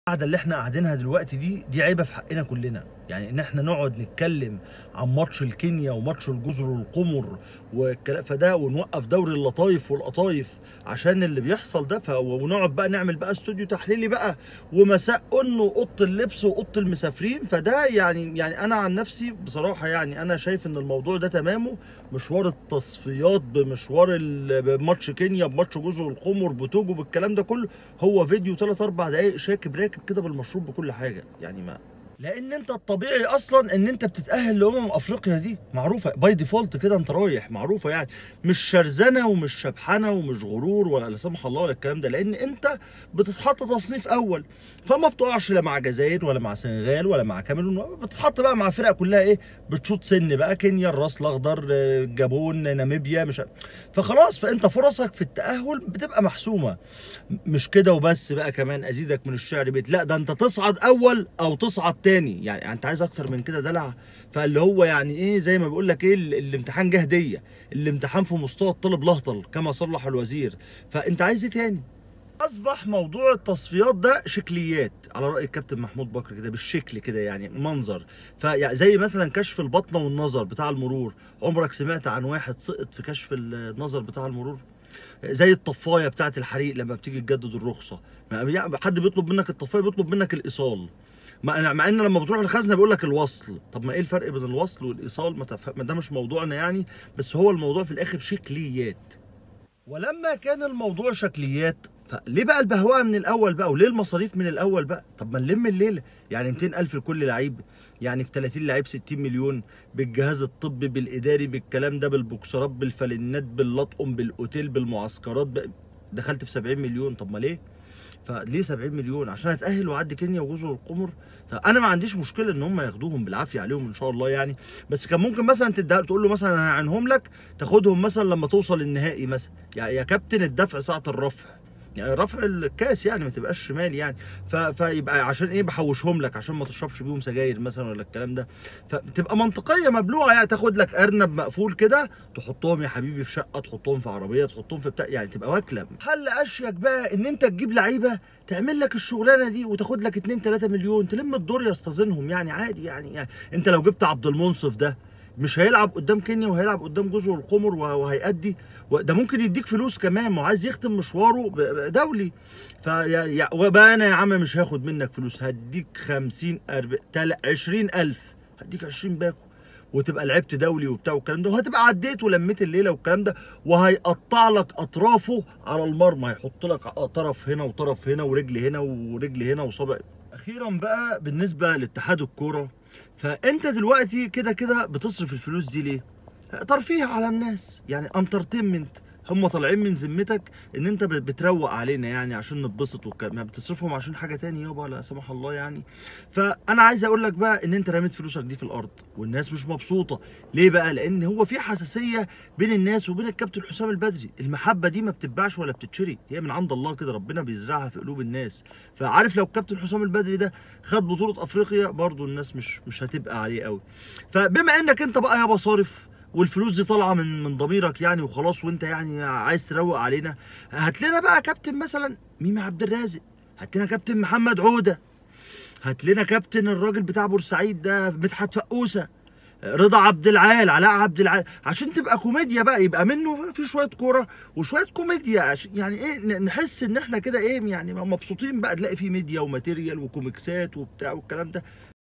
القعده اللي احنا قاعدينها دلوقتي دي دي عيبه في حقنا كلنا يعني ان احنا نقعد نتكلم عن ماتش الكينيا وماتش الجزر والقمر والكلام فده ونوقف دوري اللطايف والقطايف عشان اللي بيحصل ده ف... ونقعد بقى نعمل بقى استوديو تحليلي بقى ومساء انه اوضه اللبس واوضه المسافرين فده يعني يعني انا عن نفسي بصراحه يعني انا شايف ان الموضوع ده تمامه مشوار التصفيات بمشوار ال- بماتش كينيا بماتش جزر القمر بتوجو بالكلام ده كله هو فيديو 3 4 دقائق شاكب راكب كده بالمشروب بكل حاجه يعني ما لان انت الطبيعي اصلا ان انت بتتاهل لامم افريقيا دي معروفه باي ديفولت كده انت رايح معروفه يعني مش شرذنه ومش شبحنه ومش غرور ولا لا سمح الله ولا الكلام ده لان انت بتتحط تصنيف اول فما بتقعش لا مع جزائر ولا مع سنغال ولا مع كاميرون بتتحط بقى مع فرق كلها ايه بتشوط سن بقى كينيا الراس الاخضر آه، جابون ناميبيا مش عارف. فخلاص فانت فرصك في التاهل بتبقى محسومه م- مش كده وبس بقى كمان ازيدك من الشعر بيت لا ده انت تصعد اول او تصعد تاني يعني انت عايز اكتر من كده دلع فاللي هو يعني ايه زي ما بيقول لك ايه ال- الامتحان جه هديه الامتحان في مستوى الطالب لهطل كما صلح الوزير فانت عايز ايه تاني اصبح موضوع التصفيات ده شكليات على راي الكابتن محمود بكر كده بالشكل كده يعني منظر فيعني زي مثلا كشف البطنه والنظر بتاع المرور عمرك سمعت عن واحد سقط في كشف النظر بتاع المرور زي الطفايه بتاعه الحريق لما بتيجي تجدد الرخصه يعني حد بيطلب منك الطفايه بيطلب منك الايصال مع مع ان لما بتروح الخزنه بيقول لك الوصل طب ما ايه الفرق بين الوصل والايصال ما, تف... ما ده مش موضوعنا يعني بس هو الموضوع في الاخر شكليات ولما كان الموضوع شكليات فليه بقى البهواه من الاول بقى وليه المصاريف من الاول بقى طب ما نلم الليله يعني 200 الف لكل لعيب يعني في 30 لعيب 60 مليون بالجهاز الطبي بالاداري بالكلام ده بالبوكسرات بالفلنات باللطقم بالاوتيل بالمعسكرات ب... دخلت في 70 مليون طب ما ليه فليه 70 مليون عشان اتاهل واعدي كينيا وجزر القمر طب انا ما عنديش مشكله ان هم ياخدوهم بالعافيه عليهم ان شاء الله يعني بس كان ممكن مثلا تديها تقول له مثلا انا هعنهم لك تاخدهم مثلا لما توصل النهائي مثلا يعني يا كابتن الدفع ساعه الرفع يعني رفع الكاس يعني ما تبقاش شمال يعني ف... فيبقى عشان ايه بحوشهم لك عشان ما تشربش بيهم سجاير مثلا ولا الكلام ده فتبقى منطقيه مبلوعه يعني تاخد لك ارنب مقفول كده تحطهم يا حبيبي في شقه تحطهم في عربيه تحطهم في بتاع يعني تبقى واكله حل اشيك بقى ان انت تجيب لعيبه تعمل لك الشغلانه دي وتاخد لك 2 3 مليون تلم الدور يستظنهم يعني عادي يعني, يعني انت لو جبت عبد المنصف ده مش هيلعب قدام كينيا وهيلعب قدام جزر القمر وه- وهيأدي و- ده ممكن يديك فلوس كمان ما هو عايز يختم مشواره ب- ب- دولي فيا يا وبقى انا يا عم مش هاخد منك فلوس هديك 50 40 20 الف هديك 20 باكو وتبقى لعبت دولي وبتاع والكلام ده وهتبقى عديت ولميت الليله والكلام ده وهيقطع لك اطرافه على المرمى هيحط لك طرف هنا وطرف هنا ورجل هنا ورجل هنا وصابع اخيرا بقى بالنسبه لاتحاد الكوره فانت دلوقتي كده كده بتصرف الفلوس دي ليه ترفيه على الناس يعني انترتينمنت هم طالعين من ذمتك ان انت بت- بتروق علينا يعني عشان نتبسط والكلام يعني بتصرفهم عشان حاجه تاني يابا لا سمح الله يعني فانا عايز اقول لك بقى ان انت رميت فلوسك دي في الارض والناس مش مبسوطه ليه بقى لان هو في حساسيه بين الناس وبين الكابتن حسام البدري المحبه دي ما بتتباعش ولا بتتشري هي من عند الله كده ربنا بيزرعها في قلوب الناس فعارف لو الكابتن حسام البدري ده خد بطوله افريقيا برضو الناس مش مش هتبقى عليه قوي فبما انك انت بقى يابا صارف والفلوس دي طالعه من من ضميرك يعني وخلاص وانت يعني عايز تروق علينا هات لنا بقى كابتن مثلا ميمي عبد الرازق هات لنا كابتن محمد عوده هات لنا كابتن الراجل بتاع بورسعيد ده مدحت فقوسه رضا عبد العال علاء عبد العال عشان تبقى كوميديا بقى يبقى منه في شويه كوره وشويه كوميديا عش- يعني ايه ن- نحس ان احنا كده ايه يعني مبسوطين بقى تلاقي في ميديا وماتيريال وكوميكسات وبتاع والكلام ده